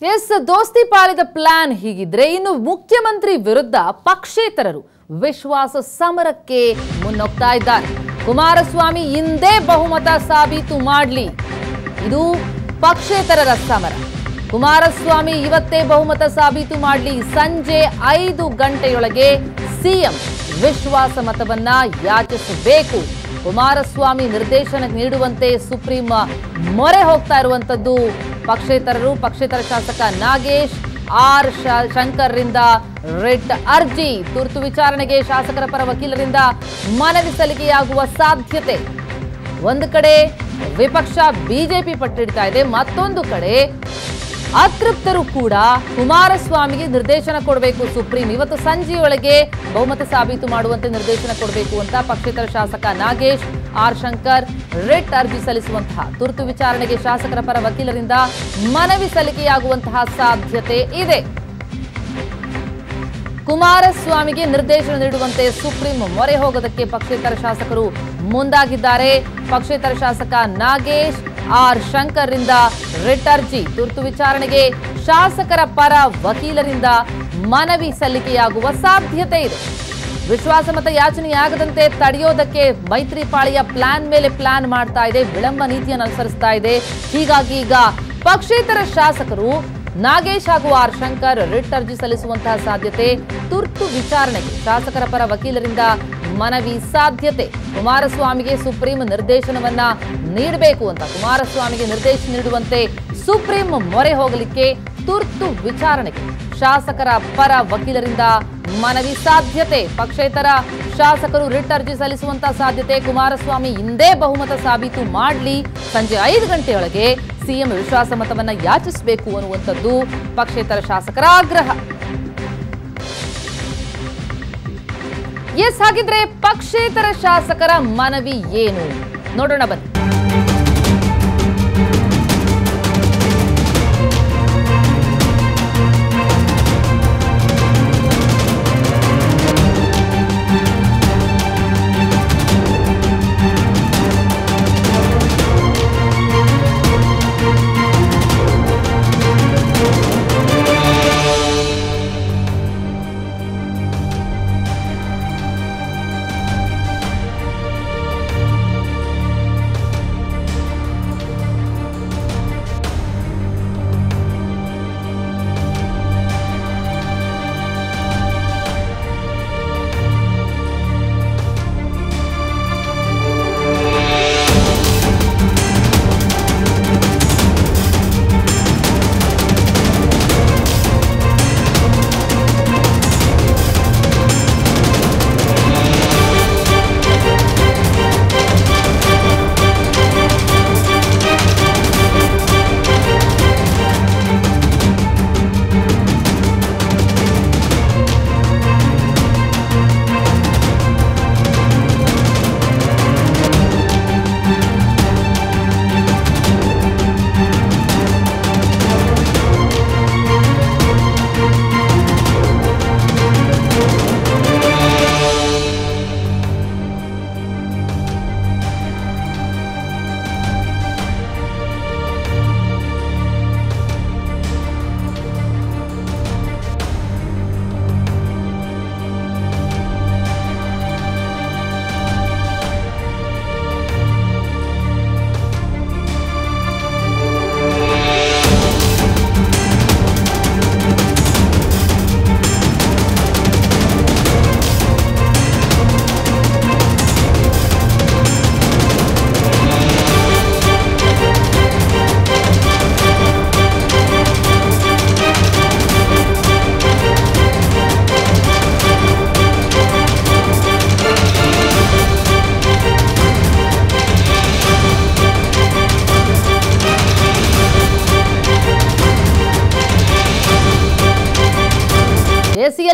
S ದೋಸ್ತಿ ಪಾಳಿದ plan ಹೀಗಿದ್ರೆ ಇನ್ನು ಮುಖ್ಯಮಂತ್ರಿ ವಿರುದ್ಧ ಪಕ್ಷೇತರರು ವಿಶ್ವಾಸ ಸಮರಕ್ಕೆ ಮುನ್ನೋಗ್ತಾ ಇದ್ದಾರೆ ಕುಮಾರಸ್ವಾಮಿ ಇಂದೇ ಬಹುಮತ ಸಾಬೀತು ಮಾಡ್ಲಿ ಇದು ಪಕ್ಷೇತರರ ಸಮರ ಕುಮಾರಸ್ವಾಮಿ ಇವತ್ತೇ ಬಹುಮತ ಸಾಬೀತು ಮಾಡ್ಲಿ ಸಂಜೆ ಐದು ಗಂಟೆಯೊಳಗೆ ಸಿಎಂ ವಿಶ್ವಾಸ ಮತವನ್ನ ಯಾಚಿಸಬೇಕು ಕುಮಾರಸ್ವಾಮಿ ನಿರ್ದೇಶನ ನೀಡುವಂತೆ ಸುಪ್ರೀಂ ಮೊರೆ ಹೋಗ್ತಾ ಇರುವಂತದ್ದು ಪಕ್ಷೇತರರು ಪಕ್ಷೇತರ ಶಾಸಕ ನಾಗೇಶ್ ಆರ್ ಶ- ಶಂಕರ್ರಿಂದ ರಿಟ್ ಅರ್ಜಿ ತುರ್ತು ವಿಚಾರಣೆಗೆ ಶಾಸಕರ ಪರ ವಕೀಲರಿಂದ ಮನವಿ ಸಲ್ಲಿಕೆಯಾಗುವ ಸಾಧ್ಯತೆ ಒಂದು ಕಡೆ ವಿಪಕ್ಷ ಬಿಜೆಪಿ ಪಟ್ಟಿಡ್ತಾ ಇದೆ ಮತ್ತೊಂದು ಕಡೆ ಅತೃಪ್ತರು ಕೂಡ ಕುಮಾರಸ್ವಾಮಿಗೆ ನಿರ್ದೇಶನ ಕೊಡಬೇಕು ಸುಪ್ರೀಂ ಇವತ್ತು ಸಂಜೆಯೊಳಗೆ ಬಹುಮತ ಸಾಬೀತು ಮಾಡುವಂತೆ ನಿರ್ದೇಶನ ಕೊಡಬೇಕು ಅಂತ ಪಕ್ಷೇತರ ಶಾಸಕ ನಾಗೇಶ್ ಆರ್ ಶಂಕರ್ ರಿಟ್ ಅರ್ಜಿ ಸಲ್ಲಿಸುವಂತಹ ತುರ್ತು ವಿಚಾರಣೆಗೆ ಶಾಸಕರ ಪರ ವಕೀಲರಿಂದ ಮನವಿ ಸಲ್ಲಿಕೆಯಾಗುವಂತಹ ಸಾಧ್ಯತೆ ಇದೆ ಕುಮಾರಸ್ವಾಮಿಗೆ ನಿರ್ದೇಶನ ನೀಡುವಂತೆ ಸುಪ್ರೀಂ ಮೊರೆ ಹೋಗೋದಕ್ಕೆ ಪಕ್ಷೇತರ ಶಾಸಕರು ಮುಂದಾಗಿದ್ದಾರೆ ಪಕ್ಷೇತರ ಶಾಸಕ ನಾಗೇಶ್ ಆರ್ ಶಂಕರ್ರಿಂದ ರಿಟ್ ಅರ್ಜಿ ತುರ್ತು ವಿಚಾರಣೆಗೆ ಶಾಸಕರ ಪರ ವಕೀಲರಿಂದ ಮನವಿ ಸಲ್ಲಿಕೆಯಾಗುವ ಸಾಧ್ಯತೆ ಇದೆ ವಿಶ್ವಾಸಮತ ಯಾಚನೆಯಾಗದಂತೆ ತಡೆಯೋದಕ್ಕೆ ಮೈತ್ರಿಪಾಳಿಯ ಪ್ಲಾನ್ ಮೇಲೆ ಪ್ಲಾನ್ ಮಾಡ್ತಾ ಇದೆ ವಿಳಂಬ ನೀತಿಯನ್ನು ಅನುಸರಿಸ್ತಾ ಇದೆ ಹೀಗಾಗಿ ಈಗ ಪಕ್ಷೇತರ ಶಾಸಕರು ನಾಗೇಶ್ ಹಾಗೂ ಆರ್ ಶಂಕರ್ ರಿಟ್ ಅರ್ಜಿ ಸಲ್ಲಿಸುವಂತಹ ಸಾಧ್ಯತೆ ತುರ್ತು ವಿಚಾರಣೆಗೆ ಶಾಸಕರ ಪರ ವಕೀಲರಿಂದ ಮನವಿ ಸಾಧ್ಯತೆ ಕುಮಾರಸ್ವಾಮಿಗೆ ಸುಪ್ರೀಂ ನಿರ್ದೇಶನವನ್ನ ನೀಡಬೇಕು ಅಂತ ಕುಮಾರಸ್ವಾಮಿಗೆ ನಿರ್ದೇಶನ ನೀಡುವಂತೆ ಸುಪ್ರೀಂ ಮೊರೆ ಹೋಗಲಿಕ್ಕೆ ತುರ್ತು ವಿಚಾರಣೆಗೆ ಶಾಸಕರ ಪರ ವಕೀಲರಿಂದ ಮನವಿ ಸಾಧ್ಯತೆ ಪಕ್ಷೇತರ ಶಾಸಕರು ರಿಟ್ ಅರ್ಜಿ ಸಲ್ಲಿಸುವಂತಹ ಸಾಧ್ಯತೆ ಕುಮಾರಸ್ವಾಮಿ ಇಂದೇ ಬಹುಮತ ಸಾಬೀತು ಮಾಡಲಿ ಸಂಜೆ ಐದು ಗಂಟೆಯೊಳಗೆ ಸಿಎಂ ವಿಶ್ವಾಸಮತವನ್ನ ಯಾಚಿಸಬೇಕು ಅನ್ನುವಂಥದ್ದು ಪಕ್ಷೇತರ ಶಾಸಕರ ಆಗ್ರಹ ಎಸ್ ಹಾಗಿದ್ರೆ ಪಕ್ಷೇತರ ಶಾಸಕರ ಮನವಿ ಏನು ನೋಡೋಣ ಬನ್ನಿ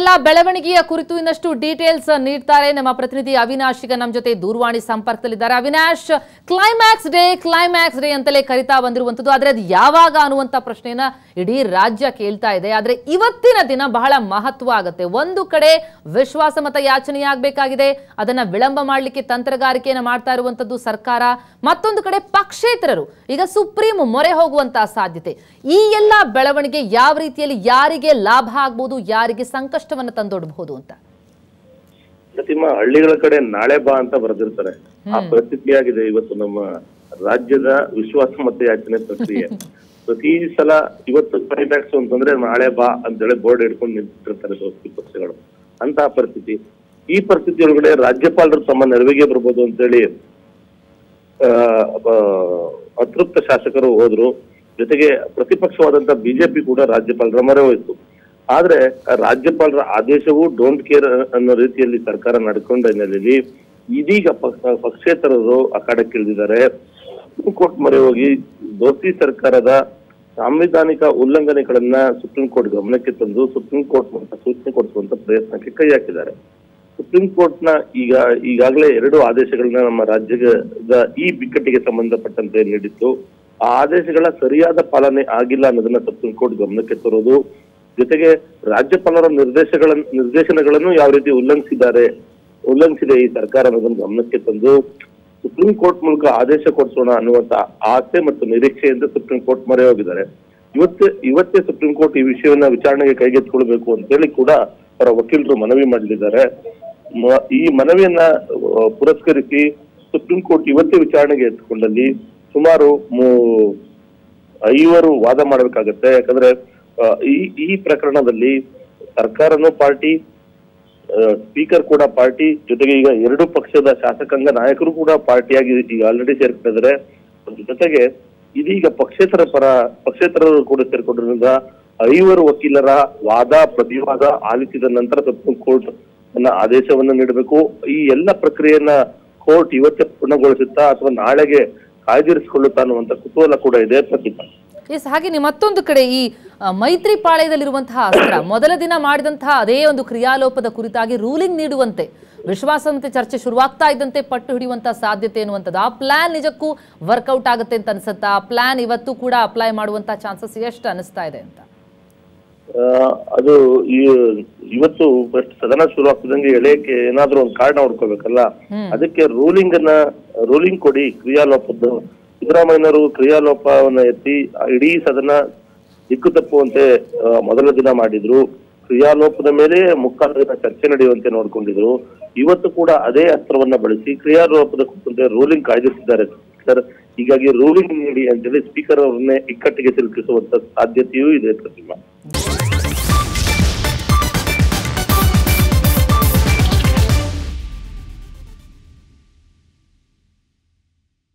ಎಲ್ಲ ಬೆಳವಣಿಗೆಯ ಕುರಿತು ಇನ್ನಷ್ಟು ಡೀಟೇಲ್ಸ್ ನೀಡ್ತಾರೆ ನಮ್ಮ ಪ್ರತಿನಿಧಿ ಅವಿನಾಶ್ ಈಗ ನಮ್ಮ ಜೊತೆ ದೂರವಾಣಿ ಸಂಪರ್ಕದಲ್ಲಿದ್ದಾರೆ Avinash climax day climax day ಅಂತಲೇ ಕರಿತಾ ಬಂದಿರುವಂತದ್ದು ಆದ್ರೆ ಅದು ಯಾವಾಗ ಅನ್ನುವಂತ ಪ್ರಶ್ನೆಯನ್ನ ಇಡೀ ರಾಜ್ಯ ಕೇಳ್ತಾ ಇದೆ ಆದ್ರೆ ಇವತ್ತಿನ ದಿನ ಬಹಳ ಮಹತ್ವ ಆಗುತ್ತೆ ಒಂದು ಕಡೆ ವಿಶ್ವಾಸ ಮತ ಯಾಚನೆಯಾಗಬೇಕಾಗಿದೆ ಅದನ್ನ ವಿಳಂಬ ಮಾಡಲಿಕ್ಕೆ ತಂತ್ರಗಾರಿಕೆಯನ್ನು ಮಾಡ್ತಾ ಇರುವಂತದ್ದು ಸರ್ಕಾರ ಮತ್ತೊಂದು ಕಡೆ ಪಕ್ಷೇತರರು ಈಗ ಸುಪ್ರೀಂ ಮೊರೆ ಹೋಗುವಂತಹ ಸಾಧ್ಯತೆ ಈ ಎಲ್ಲ ಬೆಳವಣಿಗೆ ಯಾವ ರೀತಿಯಲ್ಲಿ ಯಾರಿಗೆ ಲಾಭ ಆಗ್ಬೋದು ಯಾರಿಗೆ ಸಂಕಷ್ಟವನ್ನು ತಂದೊಡ್ಬಹುದು ಅಂತ ಪ್ರತಿಮಾ ಹಳ್ಳಿಗಳ ಕಡೆ ನಾಳೆ ಬಾ ಅಂತ ಬರೆದಿರ್ತಾರೆ ಆ ಪರಿಸ್ಥಿತಿ ಆಗಿದೆ ಇವತ್ತು ನಮ್ಮ ರಾಜ್ಯದ ವಿಶ್ವಾಸ ಮತ ಯಾಚನೆ ಪ್ರಕ್ರಿಯೆ ಪ್ರತಿ ಸಲ ಇವತ್ತು ಕ್ಲೈಮ್ಯಾಕ್ಸ್ ಅಂತಂದ್ರೆ ನಾಳೆ ಬಾ ಅಂತೇಳಿ ಬೋರ್ಡ್ ಹಿಡ್ಕೊಂಡು ನಿಂತಿರ್ತಾರೆ ದೋಸ್ತಿ ಪಕ್ಷಗಳು ಅಂತ ಪರಿಸ್ಥಿತಿ ಈ ಪರಿಸ್ಥಿತಿ ಒಳಗಡೆ ರಾಜ್ಯಪಾಲರು ತಮ್ಮ ನೆರವಿಗೆ ಬರ್ಬೋದು ಅಂತೇಳಿ ಆ, ಆ, ಅತೃಪ್ತ ಶಾಸಕರು ಹೋದ್ರು ಜೊತೆಗೆ ಪ್ರತಿಪಕ್ಷವಾದಂತ ಬಿಜೆಪಿ ಕೂಡ ರಾಜ್ಯಪಾಲರ ಮೊರೆ ಹೋಯಿತು ಆದ್ರೆ ರಾಜ್ಯಪಾಲರ ಆದೇಶವು ಡೋಂಟ್ ಕೇರ್ ಅನ್ನೋ ರೀತಿಯಲ್ಲಿ ಸರ್ಕಾರ ನಡ್ಕೊಂಡ ಹಿನ್ನೆಲೆಯಲ್ಲಿ ಇದೀಗ ಪಕ್ಷ- ಪಕ್ಷೇತರರು ಅಖಾಡಕ್ಕಿಳಿದಿದ್ದಾರೆ ಸುಪ್ರೀಂ ಕೋರ್ಟ್ ಮೊರೆ ಹೋಗಿ ದೋಸ್ತಿ ಸರ್ಕಾರದ ಸಾಂವಿಧಾನಿಕ ಉಲ್ಲಂಘನೆಗಳನ್ನ ಸುಪ್ರೀಂ ಕೋರ್ಟ್ ಗಮನಕ್ಕೆ ತಂದು ಸುಪ್ರೀಂ ಕೋರ್ಟ್ ಮೂಲಕ ಸೂಚನೆ ಕೊಡಿಸುವಂತ ಪ್ರಯತ್ನಕ್ಕೆ ಕೈ ಹಾಕಿದ್ದಾರೆ ಸುಪ್ರೀಂ ಕೋರ್ಟ್ ನ ಈಗ ಈಗಾಗಲೇ ಎರಡು ಆದೇಶಗಳನ್ನ ನಮ್ಮ ರಾಜ್ಯದ ಈ ಬಿಕ್ಕಟ್ಟಿಗೆ ಸಂಬಂಧಪಟ್ಟಂತೆ ನೀಡಿತ್ತು ಆ ಆದೇಶಗಳ ಸರಿಯಾದ ಪಾಲನೆ ಆಗಿಲ್ಲ ಅನ್ನೋದನ್ನ ಸುಪ್ರೀಂ ಕೋರ್ಟ್ ಗಮನಕ್ಕೆ ತರೋದು ಜೊತೆಗೆ ರಾಜ್ಯಪಾಲರ ನಿರ್ದೇಶಗಳ ನಿರ್ದೇಶನಗಳನ್ನು ಯಾವ ರೀತಿ ಉಲ್ಲಂಘಿಸಿದ್ದಾರೆ ಉಲ್ಲಂಘಿಸಿದೆ ಈ ಸರ್ಕಾರ ಅನ್ನೋದನ್ನ ಗಮನಕ್ಕೆ ತಂದು ಸುಪ್ರೀಂ ಕೋರ್ಟ್ ಮೂಲಕ ಆದೇಶ ಕೊಡಿಸೋಣ ಅನ್ನುವಂತ ಆಸೆ ಮತ್ತು ನಿರೀಕ್ಷೆಯಿಂದ ಸುಪ್ರೀಂ ಕೋರ್ಟ್ ಮೊರೆ ಹೋಗಿದ್ದಾರೆ ಇವತ್ತೇ ಇವತ್ತೇ ಸುಪ್ರೀಂ ಕೋರ್ಟ್ ಈ ವಿಷಯವನ್ನ ವಿಚಾರಣೆಗೆ ಕೈಗೆತ್ತಿಕೊಳ್ಬೇಕು ಅಂತೇಳಿ ಕೂಡ ಅವರ ವಕೀಲರು ಮನವಿ ಮಾಡಲಿದ್ದಾರೆ ಮ- ಈ ಮನವಿಯನ್ನ ಆ, ಪುರಸ್ಕರಿಸಿ ಸುಪ್ರೀಂ ಕೋರ್ಟ್ ಇವತ್ತೇ ವಿಚಾರಣೆಗೆ ಎತ್ಕೊಂಡಲ್ಲಿ ಸುಮಾರು ಮೂ- ಐವರು ವಾದ ಮಾಡಬೇಕಾಗತ್ತೆ ಯಾಕಂದ್ರೆ ಆ, ಈ ಈ ಪ್ರಕರಣದಲ್ಲಿ ಸರ್ಕಾರನೂ ಪಾರ್ಟಿ ಸ್ಪೀಕರ್ ಕೂಡ ಪಾರ್ಟಿ ಜೊತೆಗೆ ಈಗ ಎರಡು ಪಕ್ಷದ ಶಾಸಕಾಂಗ ನಾಯಕರು ಕೂಡ ಪಾರ್ಟಿಯಾಗಿ ಈಗ ಆಲ್ರೆಡಿ ಸೇರ್ಕೊಂಡಿದ್ದಾರೆ ಅದ್ರ ಜೊತೆಗೆ ಇದೀಗ ಪಕ್ಷೇತರ ಪರ ಪಕ್ಷೇತರರು ಕೂಡ ಸೇರ್ಕೊಂಡಿರೋದ್ರಿಂದ ಐವರು ವಕೀಲರ ವಾದ ಪ್ರತಿವಾದ ಆಲಿಸಿದ ನಂತರ ಸುಪ್ರೀಂ ಕೋರ್ಟ್ ತನ್ನ ಆದೇಶವನ್ನು ನೀಡಬೇಕು ಈ ಎಲ್ಲ ಪ್ರಕ್ರಿಯೆಯನ್ನ ಕೋರ್ಟ್ ಇವತ್ತೇ ಪೂರ್ಣಗೊಳಿಸುತ್ತಾ ಅಥವಾ ನಾಳೆಗೆ ಕಾಯ್ದಿರಿಸಿಕೊಳ್ಳುತ್ತಾ ಅನ್ನುವಂತ ಕುತೂಹಲ ಕೂಡ ಇದೆ ಪ್ರತಿಭಾ ಎಸ್ ಹಾಗೆ ಮತ್ತೊಂದು ಕಡೆ ಈ ಆ, ಮೈತ್ರಿ ಪಾಳ್ಯದಲ್ಲಿರುವಂತಹ ಅಸ್ತ್ರ ಮೊದಲ ದಿನ ಮಾಡಿದಂತಹ ಅದೇ ಒಂದು ಕ್ರಿಯಾಲೋಪದ ಕುರಿತಾಗಿ ರೂಲಿಂಗ್ ನೀಡುವಂತೆ ವಿಶ್ವಾಸಮತೆ ಚರ್ಚೆ ಶುರುವಾಗ್ತಾ ಇದ್ದಂತೆ ಪಟ್ಟು ಹಿಡಿಯುವಂತಹ ಸಾಧ್ಯತೆ ಎನ್ನುವಂಥದ್ದು ಆ ಪ್ಲಾನ್ ನಿಜಕ್ಕೂ ವರ್ಕೌಟ್ ಆಗುತ್ತೆ ಅಂತ ಅನ್ಸುತ್ತಾ ಆ ಪ್ಲಾನ್ ಇವತ್ತು ಕೂಡ ಅಪ್ಲೈ ಮಾಡುವಂತಹ ಚಾನ್ಸಸ್ ಎಷ್ಟು ಅನಿಸ್ತಾ ಇದೆ ಅಂತ ಆ, ಅದು ಈ ಇವತ್ತು ಫಸ್ಟ್ ಸದನ ಶುರು ಆಗ್ತಿದಂಗೆ ಎಳೆಯಕ್ಕೆ ಏನಾದ್ರೂ ಒಂದು ಕಾರಣ ಹುಡ್ಕೋಬೇಕಲ್ಲ ಅದಕ್ಕೆ ರೂಲಿಂಗ್ ಅನ್ನ ರೂಲಿಂಗ್ ಕೊಡಿ ಕ್ರಿಯಾಲೋಪದ್ದು ಸಿದ್ದರಾಮಯ್ಯನವರು ಕ್ರಿಯಾಲೋಪವನ್ನ ಎತ್ತಿ ಆ ಇಡೀ ಸದನ ದಿಕ್ಕು ತಪ್ಪುವಂತೆ ಆ, ಮೊದಲ ದಿನ ಮಾಡಿದ್ರು ಕ್ರಿಯಾಲೋಪದ ಮೇಲೆ ಮುಕ್ಕಾಲು ದಿನ ಚರ್ಚೆ ನಡೆಯುವಂತೆ ನೋಡ್ಕೊಂಡಿದ್ರು ಇವತ್ತು ಕೂಡ ಅದೇ ಅಸ್ತ್ರವನ್ನ ಬಳಸಿ ಕ್ರಿಯಾಲೋಪದ ಕುರಿತಂತೆ ರೂಲಿಂಗ್ ಕಾಯ್ದಿರಿಸಿದ್ದಾರೆ ಸರ್ ಹೀಗಾಗಿ ರೂಲಿಂಗ್ ನೀಡಿ ಅಂತೇಳಿ ಸ್ಪೀಕರ್ ಅವರನ್ನೇ ಇಕ್ಕಟ್ಟಿಗೆ ಸಿಲುಕಿಸುವಂತ ಸಾಧ್ಯತೆಯೂ ಇದೆ ಪ್ರತಿಮಾ